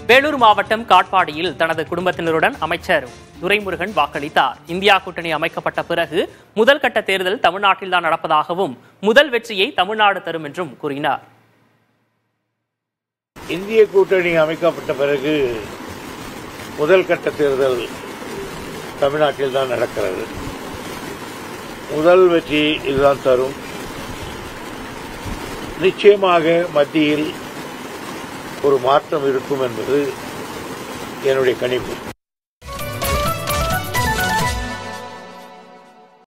வேலூர் மாவட்டம் காட்பாடியில் தனது குடும்பத்தினருடன் அமைச்சர் துரைமுருகன் வாக்களித்தார் இந்தியா கூட்டணி அமைக்கப்பட்ட பிறகு முதல் கட்ட தேர்தல் தமிழ்நாட்டில்தான் நடப்பதாகவும் முதல் வெற்றியை தமிழ்நாடு தரும் என்றும் கூறினார் இந்திய கூட்டணி அமைக்கப்பட்ட பிறகு முதல் கட்ட தேர்தல் தமிழ்நாட்டில் தான் நடக்கிறது முதல் வெற்றி இதுதான் தரும் நிச்சயமாக மத்தியில் ஒரு மாற்றம் இருக்கும் என்பது என்னுடைய கணிப்பு